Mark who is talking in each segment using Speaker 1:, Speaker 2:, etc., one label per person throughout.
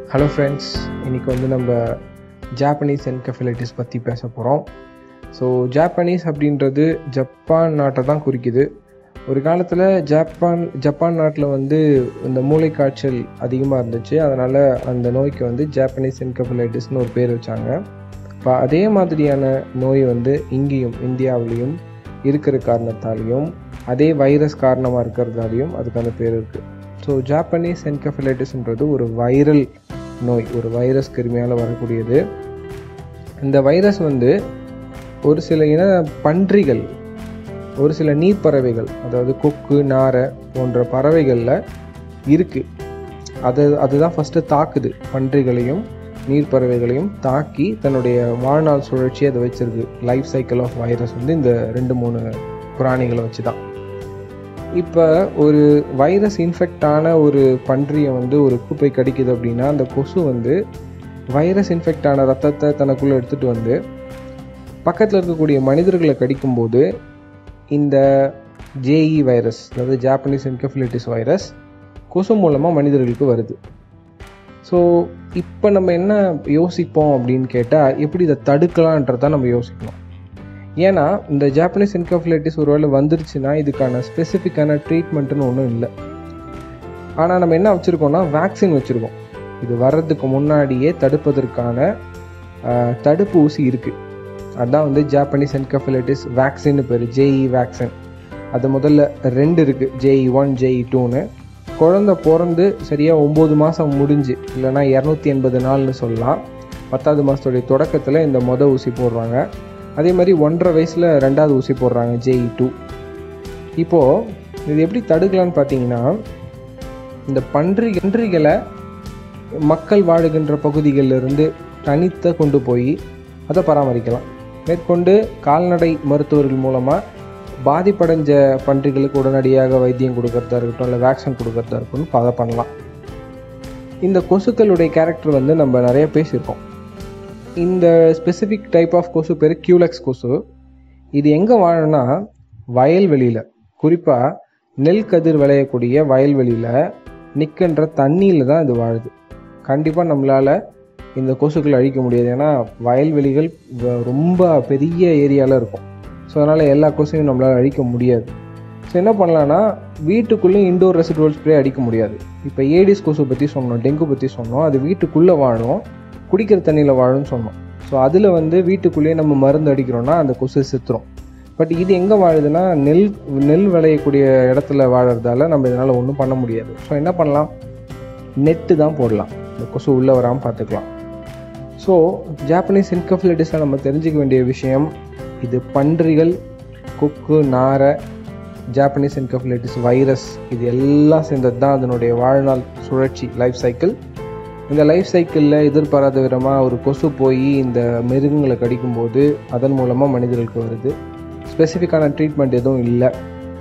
Speaker 1: hello friends இன்றைக்கி வந்து நம்ம ஜாப்பனீஸ் என்கஃபிலைட்டிஸ் பற்றி பேச போகிறோம் ஸோ ஜாப்பனீஸ் அப்படின்றது ஜப்பான் நாட்டை தான் குறிக்குது ஒரு காலத்தில் ஜப்பான் ஜப்பான் நாட்டில் வந்து இந்த மூளைக்காய்ச்சல் அதிகமாக இருந்துச்சு அதனால் அந்த நோய்க்கு வந்து ஜாப்பனீஸ் என்கஃபிலைட்டிஸ்னு ஒரு பேர் வச்சாங்க இப்போ அதே மாதிரியான நோய் வந்து இங்கேயும் இந்தியாவிலையும் இருக்கிற காரணத்தாலையும் அதே வைரஸ் காரணமாக இருக்கிறதாலையும் அதுக்கான பேர் இருக்குது ஸோ ஜாப்பனீஸ் என்கஃபிலைட்டிஸ்ன்றது ஒரு வைரல் நோய் ஒரு வைரஸ் கிருமியால் வரக்கூடியது இந்த வைரஸ் வந்து ஒரு சில இன பன்றிகள் ஒரு சில நீர்ப்பறவைகள் அதாவது கொக்கு நாரை போன்ற பறவைகளில் இருக்குது அது அதுதான் ஃபஸ்ட்டு தாக்குது பன்றிகளையும் நீர்ப்பறவைகளையும் தாக்கி தன்னுடைய வாழ்நாள் சுழற்சி அதை வச்சிருக்கு லைஃப் சைக்கிள் ஆஃப் வைரஸ் வந்து இந்த ரெண்டு மூணு பிராணிகளை வச்சு தான் இப்போ ஒரு வைரஸ் இன்ஃபெக்ட் ஆன ஒரு பன்றியை வந்து ஒரு குப்பை கடிக்குது அப்படின்னா அந்த கொசு வந்து வைரஸ் இன்ஃபெக்ட் ஆன ரத்தத்தை தனக்குள்ளே எடுத்துகிட்டு வந்து பக்கத்தில் இருக்கக்கூடிய மனிதர்களை கடிக்கும்போது இந்த ஜேஇ வைரஸ் அதாவது ஜாப்பனீஸ் என்கஃபிலிட்டிஸ் வைரஸ் கொசு மூலமாக மனிதர்களுக்கு வருது ஸோ இப்போ நம்ம என்ன யோசிப்போம் அப்படின்னு கேட்டால் எப்படி இதை தடுக்கலான்றதான் நம்ம யோசிக்கணும் ஏன்னா இந்த ஜாப்பனீஸ் என்கஃபிலைட்டிஸ் ஒருவேளை வந்துருச்சுன்னா இதுக்கான ஸ்பெசிஃபிக்கான ட்ரீட்மெண்ட்டுன்னு ஒன்றும் இல்லை ஆனால் நம்ம என்ன வச்சுருக்கோம்னா வேக்சின் வச்சுருக்கோம் இது வர்றதுக்கு முன்னாடியே தடுப்பதற்கான தடுப்பு ஊசி இருக்குது அதுதான் வந்து ஜாப்பனீஸ் என்கஃபிலைட்டிஸ் வேக்சின்னு பேர் ஜேஇ வேக்சின் அது முதல்ல ரெண்டு இருக்குது ஜேஇ ஒன் ஜேஇ டூன்னு குழந்த பிறந்து சரியாக ஒம்பது மாதம் முடிஞ்சு இல்லைனா இரநூத்தி எண்பது நாள்னு சொல்லலாம் பத்தாவது மாதத்துடைய தொடக்கத்தில் இந்த மொதல் ஊசி போடுறாங்க அதே மாதிரி ஒன்றரை வயசில் ரெண்டாவது ஊசி போடுறாங்க ஜேஇ டூ இப்போது இது எப்படி தடுக்கலான்னு பார்த்தீங்கன்னா இந்த பன்றி பன்றிகளை மக்கள் வாழுகின்ற பகுதிகளிலிருந்து தனித்த கொண்டு போய் அதை பராமரிக்கலாம் மேற்கொண்டு கால்நடை மருத்துவர்கள் மூலமாக பாதிப்படைஞ்ச பன்றிகளுக்கு உடனடியாக வைத்தியம் கொடுக்கறதா இருக்கட்டும் இல்லை வேக்சின் கொடுக்கறதா இருக்கட்டும் அதை பண்ணலாம் இந்த கொசுக்களுடைய கேரக்டர் வந்து நம்ம நிறைய பேசியிருக்கோம் இந்த ஸ்பெசிஃபிக் டைப் ஆஃப் கொசு பேர் கியூலெக்ஸ் கொசு இது எங்கே வாழணும்னா வயல்வெளியில் குறிப்பாக நெல் கதிர் விளையக்கூடிய வயல்வெளியில் நிற்கின்ற தண்ணியில் தான் இது வாழுது கண்டிப்பாக நம்மளால் இந்த கொசுக்களை அழிக்க முடியாது ஏன்னா வயல்வெளிகள் ரொம்ப பெரிய ஏரியாவில் இருக்கும் ஸோ அதனால் எல்லா கொசுவையும் நம்மளால் அழிக்க முடியாது ஸோ என்ன பண்ணலான்னா வீட்டுக்குள்ளேயும் இண்டோர் ரெசிடுவல் ஸ்ப்ரே அடிக்க முடியாது இப்போ ஏடிஸ் கொசு பற்றி சொன்னோம் டெங்கு பற்றி சொன்னோம் அது வீட்டுக்குள்ளே வாழும் குடிக்கிற தண்ணியில் வாழும்னு சொன்னோம் ஸோ அதில் வந்து வீட்டுக்குள்ளேயே நம்ம மருந்து அடிக்கிறோன்னா அந்த கொசு செத்துரும் பட் இது எங்கே வாழுதுன்னா நெல் நெல் விளையக்கூடிய இடத்துல வாழறதால நம்ம இதனால் ஒன்றும் பண்ண முடியாது ஸோ என்ன பண்ணலாம் நெட்டு தான் போடலாம் இந்த கொசு உள்ளே வராமல் பார்த்துக்கலாம் ஸோ ஜாப்பனீஸ் இன்கஃபிலிட்டிஸில் நம்ம தெரிஞ்சுக்க வேண்டிய விஷயம் இது பன்றிகள் கொக்கு நாரை ஜாப்பனீஸ் என்கஃபிலைட்டிஸ் வைரஸ் இது எல்லாம் சேர்ந்தது தான் அதனுடைய வாழ்நாள் சுழற்சி லைஃப் சைக்கிள் இந்த லைஃப் சைக்கிளில் எதிர்பாராத விதமாக ஒரு கொசு போய் இந்த மிருகங்களை கடிக்கும்போது அதன் மூலமாக மனிதர்களுக்கு வருது ஸ்பெசிஃபிக்கான ட்ரீட்மெண்ட் எதுவும் இல்லை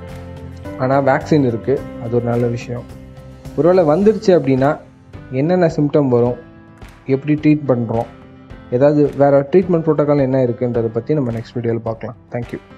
Speaker 1: ஆனால் வேக்சின் இருக்குது அது ஒரு நல்ல விஷயம் ஒருவேளை வந்துடுச்சு அப்படின்னா என்னென்ன சிம்டம் வரும் எப்படி ட்ரீட் பண்ணுறோம் ஏதாவது வேறு ட்ரீட்மெண்ட் ப்ரோட்டோக்கால் என்ன இருக்குன்றதை பற்றி நம்ம நெக்ஸ்ட் வீடியோவில் பார்க்கலாம் தேங்க்யூ